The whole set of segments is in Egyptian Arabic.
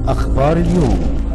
أخبار اليوم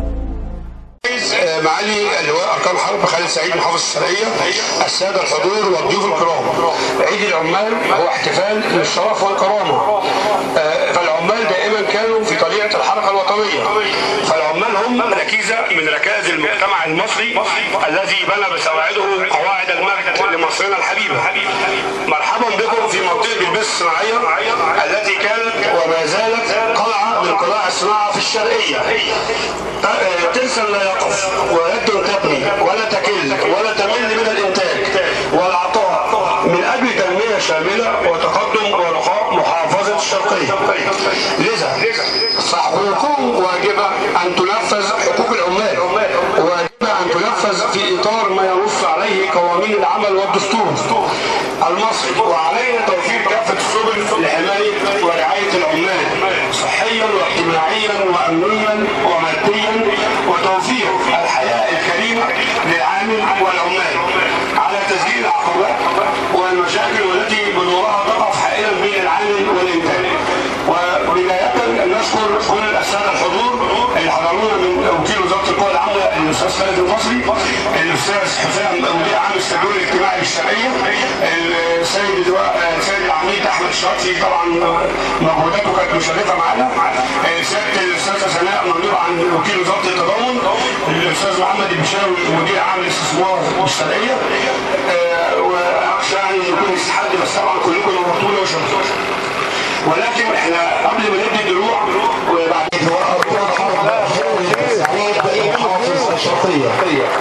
معالي اللواء اركان حرب خالد سعيد محافظ الشرقيه الساده الحضور والضيوف الكرام عيد العمال هو احتفال للشرف والكرامه آه، فالعمال دائما كانوا في طليعه الحركه الوطنيه فالعمال هم ركيزه من ركائز المجتمع المصري الذي بنى بسواعده قواعد المجد لمصرنا الحبيبه مرحبا بكم في منطقه البث الصناعيه التي كانت وما زالت قلعه من قلاع الصناعه في الشرقيه آه، ترسا لا يقف ويد تبني ولا تكل ولا تمل من الانتاج والعطاء من اجل تنميه شامله وتقدم ورخاء محافظه الشرقيه. لذا فحقوقكم واجبه ان تنفذ حقوق العمال واجبه ان تنفذ في اطار ما ينص عليه قوانين العمل والدستور المصري وعلينا توفير كافه السبل لحمايه ورعايه العمال صحيا واجتماعيا وامنيا وماديا وتوفير الحياه الكريمه للعامل والعمال على تسجيل العقبات والمشاكل والتي بدورها تقع حائلا بين العامل والانتاج وبدايه نشكر كل الساده الحضور اللي حضرونا من وكيل وزاره القوى العامه الاستاذ خالد البصري الاستاذ حسام مدير عام التدوير الاجتماعي بالشرقيه السيد اللواء السيد العميد احمد الشاطي طبعا مجهوداته كانت مشرفه معانا سياده الاستاذه سناء مندوب عن وكيل وزاره التضامن الاستاذ محمد البشاوي مدير عام الاستثمار بالشرقيه آه، واخشى يعني ان يكون استحد بس طبعا كلكم نورتونا وشرفتونا ولكن احنا قبل ما ندي الدروع وبعد أركان حرب خالد سعيد محافظ الشرقية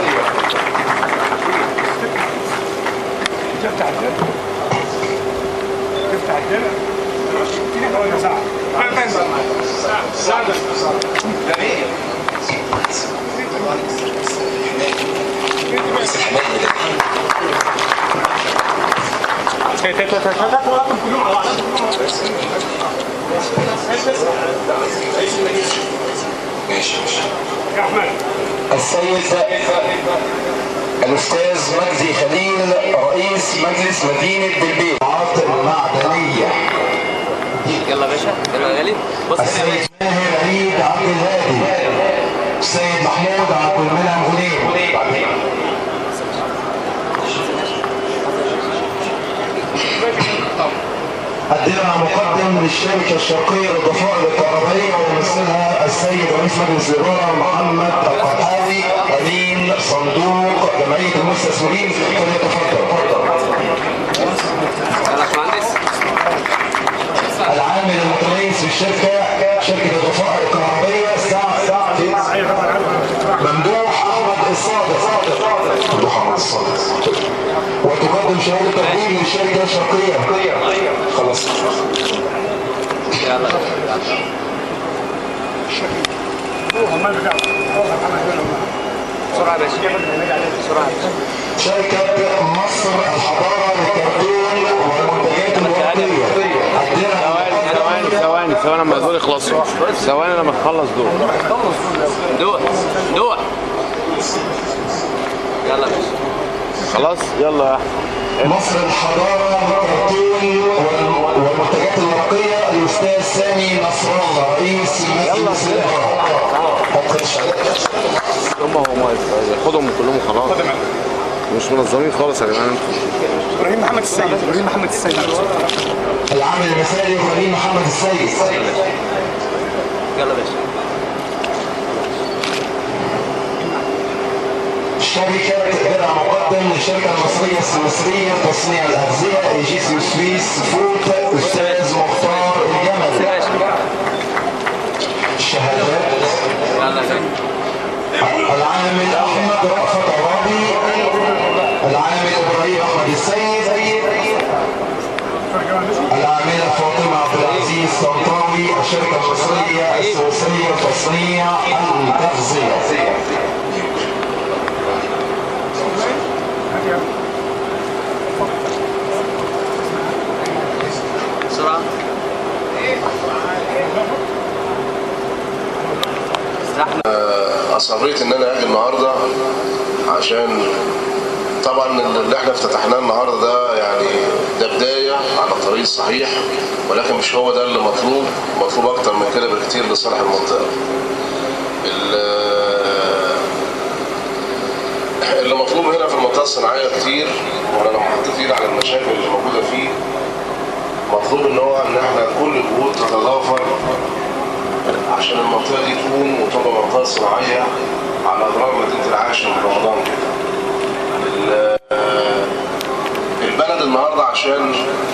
تفتح الدرع تفتح الدرع تفتح ولا ساعة ساعة يا أحمد السيد الأستاذ مجدي خليل رئيس مجلس مدينة دلبيب المعدنية يلا يا باشا يلا يا غالي بص هنا يا السيد باشا ماهر عيد عبد الهادي السيد محمود عبد المنعم غنيم الدرع مقدم للشركة الشرقية للضفائر الكهربائية ويمثلها السيد رئيس مجلس الإدارة محمد القحاوي أمين صندوق جمعية المستثمرين فليتفضل يلا يا باشمهندس العامل المتميز في الشركة شركة الضفائر الكهربائية سعد ممدوح أحمد الصادق ممدوح أحمد الصادق وتقدم شهادة تقديم للشركة الشرقية خلاص يلا عمال بتاعه بسرعة يا باشا بسرعة يا باشا شركة مصر الحضارة للكرتون والمنتجات الورقية الدرع ثواني ثواني ثواني لما دول يخلصوا ثواني لما تخلص دول دوق دوق يلا يا باشا خلاص يلا يا احمد مصر الحضارة للكرتون وال- والمنتجات الورقية الأستاذ سامي نصر الله رئيس مجلس الإدارة هم هم خدهم كلهم خلاص مش منظمين خالص يا جدعان ابراهيم محمد السيد ابراهيم محمد السيد العامل المثالي ابراهيم محمد السيد يلا يا باشا شركة درع مقدم للشركة المصرية السويسرية لتصنيع الأغذية ايجيسيو سويس فود أستاذ مختار الجمل يا باشا الشهادات يلا يا باشا العامل أحمد رأفت عرابي العامل إبراهيم أحمد السيد العاملة فاطمة عبد العزيز طنطاوي الشركة المصرية السويسرية لتصنيع الأغذية بسرعة زحمة اصريت ان انا اجي النهارده عشان طبعا اللي احنا افتتحناه النهارده ده يعني ده بدايه على الطريق الصحيح ولكن مش هو ده اللي مطلوب مطلوب اكتر من كده بكتير لصالح المنطقه ال- اللي مطلوب هنا في المنطقه الصناعيه كتير وانا لما حطيت ايدي على المشاكل اللي موجوده فيه مطلوب ان هو ان احنا كل الجهود تتضافر عشان المنطقه دي تقوم وتبقى منطقه صناعيه على اضرار مدينه العاشر من رمضان كده. ال- البلد النهارده عشان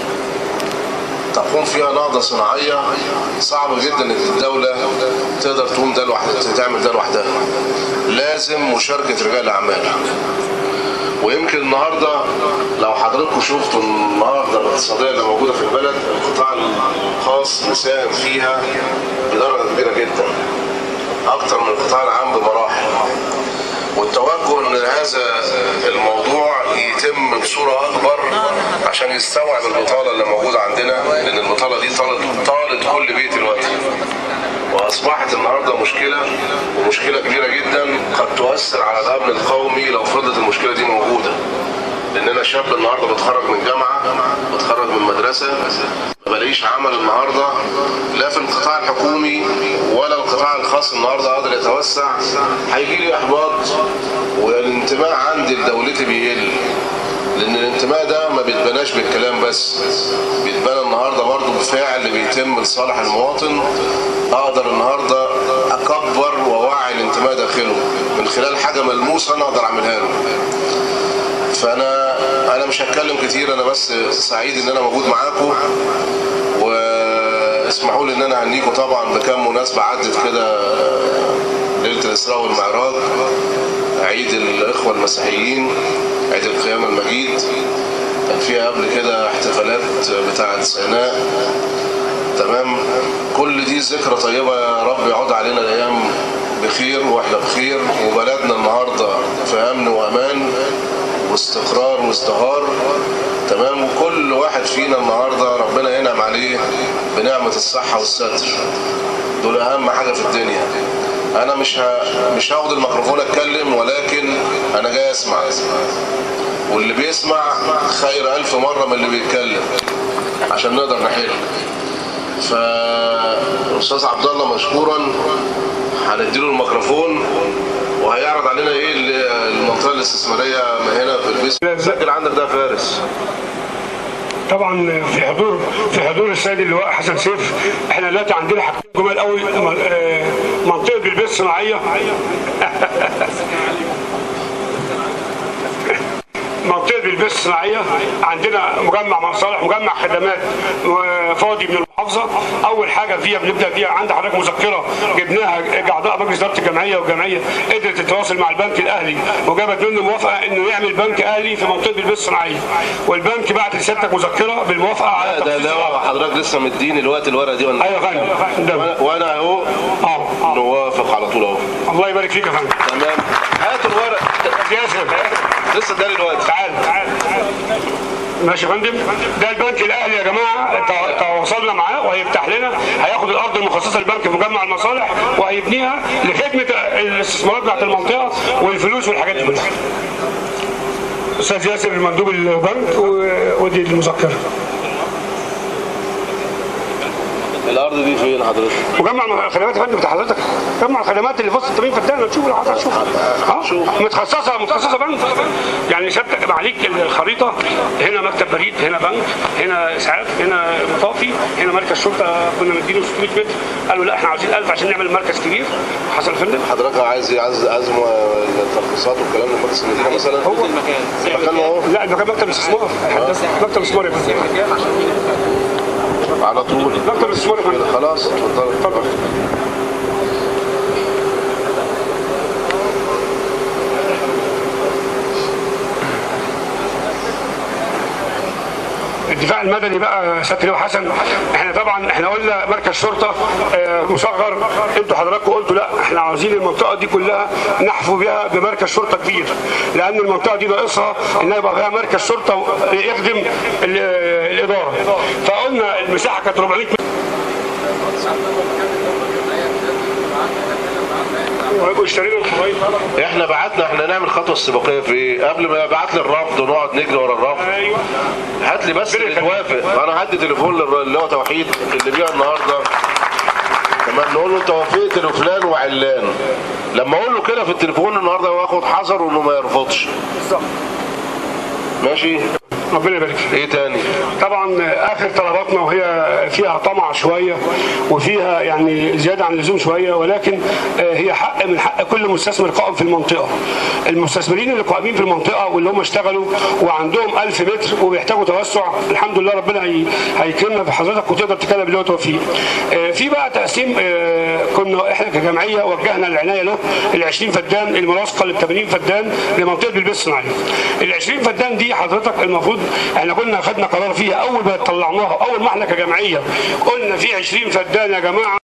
تقوم فيها نهضه صناعيه صعب جدا ان الدوله تقدر تقوم ده لوحدها تعمل ده لوحدها لازم مشاركه رجال الاعمال ويمكن النهارده لو حضراتكم شفتوا النهارده الاقتصاديه اللي موجوده في البلد القطاع الخاص مساهم فيها بدرجه كبيره جدا اكتر من القطاع العام بمراحل والتوجه ان هذا الموضوع يتم بصوره اكبر عشان يستوعب البطاله اللي موجوده عندنا لان البطاله دي طالت طالت كل بيت دلوقتي واصبحت النهارده مشكله ومشكله كبيره جدا قد تؤثر على الامن القومي لو فضلت المشكله دي موجوده لان انا شاب النهارده بتخرج من جامعه بتخرج من مدرسه ما بلاقيش عمل النهارده لا في القطاع الحكومي ولا القطاع الخاص النهارده قادر يتوسع هيجي لي احباط والانتماء عندي لدولتي بيقل لان الانتماء ده ما بيتبناش بالكلام بس بيتبنى النهارده برضه بفعل بيتم لصالح المواطن اقدر النهارده اكبر واوعي الانتماء داخله من خلال حاجه ملموسه انا اقدر اعملها له فانا انا مش هتكلم كتير انا بس سعيد ان انا موجود معاكم واسمحوا لي ان انا اهنيكم طبعا بكام مناسبه عدت كده ليله الاسراء والمعراج عيد الاخوه المسيحيين عيد القيامه المجيد كان فيها قبل كده احتفالات بتاعه سيناء تمام كل دي ذكرى طيبه يا رب يعود علينا الايام بخير واحنا بخير وبلدنا النهارده في امن وامان واستقرار وازدهار تمام وكل واحد فينا النهارده ربنا ينعم عليه بنعمه الصحه والستر دول اهم حاجه في الدنيا انا مش ه... مش هاخد الميكروفون اتكلم ولكن انا جاي اسمع واللي بيسمع خير الف مره من اللي بيتكلم عشان نقدر نحل فالاستاذ عبد الله مشكورا هنديله الميكروفون وهيعرض علينا ايه ال- المنطقه الاستثماريه ما هنا في البيت سجل عندك ده فارس طبعا في حضور في حضور السيد اللواء حسن سيف احنا دلوقتي عندنا حاجتين جمال قوي م- آه، منطقه بالبيت الصناعيه منطقه بالبيت الصناعيه عندنا مجمع مصالح مجمع خدمات و- فاضي من المحافظه اول حاجه فيها بنبدا فيها عند حضرتك مذكره جبناها اعضاء مجلس اداره الجمعيه والجمعيه قدرت تتواصل مع البنك الاهلي وجابت منه موافقه انه يعمل بنك اهلي في منطقه بالبيت الصناعيه والبنك بعت لسيادتك مذكره بالموافقه على ده تخصيص ده الأرض. حضرتك لسه مديني الوقت الورقه دي وانا ايوه يا فندم ده. وأنا- وانا اهو اه اه نوافق على طول اهو الله يبارك فيك يا فندم تمام هاتوا الورق ياسر لسه اداني الوقت تعال تعال ماشي يا فندم ده البنك الاهلي يا جماعه تو- تواصلنا معاه وهيفتح لنا هياخد الارض المخصصه للبنك في مجمع المصالح وهيبنيها لخدمه الاستثمارات بتاعت المنطقه والفلوس والحاجات دي كلها. استاذ ياسر مندوب البنك و- ودي المذكره. الارض دي فين حضرتك مجمع الخدمات يا فندم بتاع حضرتك مجمع الخدمات اللي في وسط التمرين فتان تشوف لو حضرتك تشوف اه متخصصه متخصصه بنك يعني سيادتك عليك الخريطه هنا مكتب بريد هنا بنك هنا اسعاف هنا مطافي هنا مركز شرطه كنا مدينه 600 متر قالوا لا احنا عاوزين 1000 عشان نعمل مركز كبير حصل يا فندم حضرتك عايز ايه عايز عايز م- الترخيصات والكلام ده مجلس المدينه مثلا هو المكان اهو لا ده كان مكتب استثمار مكتب استثمار يا فندم على طول مكتب استثمار يا فندم خلاص اتفضل اتفضل الدفاع المدني بقى سياده اللواء حسن احنا طبعا احنا قلنا مركز شرطه آه، مصغر انتوا حضراتكم قلتوا لا احنا عاوزين المنطقه دي كلها نحفو بها بمركز شرطه كبير لان المنطقه دي ناقصها ان يبقى فيها مركز شرطه يخدم ال- الاداره فقلنا المساحه كانت 400 متر واشترينا الخرايط احنا بعتنا احنا نعمل خطوه استباقيه في ايه قبل ما يبعت لي الرفض ونقعد نجري ورا الرفض ايوه هات لي بس اللي توافق انا هدي تليفون للر- اللي هو توحيد اللي بيها النهارده لما نقول له انت وافقت لفلان وعلان لما اقول له كده في التليفون النهارده واخد حذر انه ما يرفضش بالظبط ماشي ربنا يبارك فيك ايه تاني طبعا اخر طلباتنا وهي فيها طمع شويه وفيها يعني زياده عن اللزوم شويه ولكن آه، هي حق من حق كل مستثمر قائم في المنطقه. المستثمرين اللي قائمين في المنطقه واللي هم اشتغلوا وعندهم 1000 متر وبيحتاجوا توسع الحمد لله ربنا هي- هيكرمنا بحضرتك وتقدر تتكلم اللي هو توفيق. آه، في بقى تقسيم آه، كنا احنا كجمعيه وجهنا العنايه له ال 20 فدان الملاصقه لل 80 فدان لمنطقه بلبس الصناعيه. ال 20 فدان دي حضرتك المفروض احنا كنا خدنا قرار فيها اول ما طلعناها اول ما احنا كجمعيه قلنا في 20 فدان يا جماعه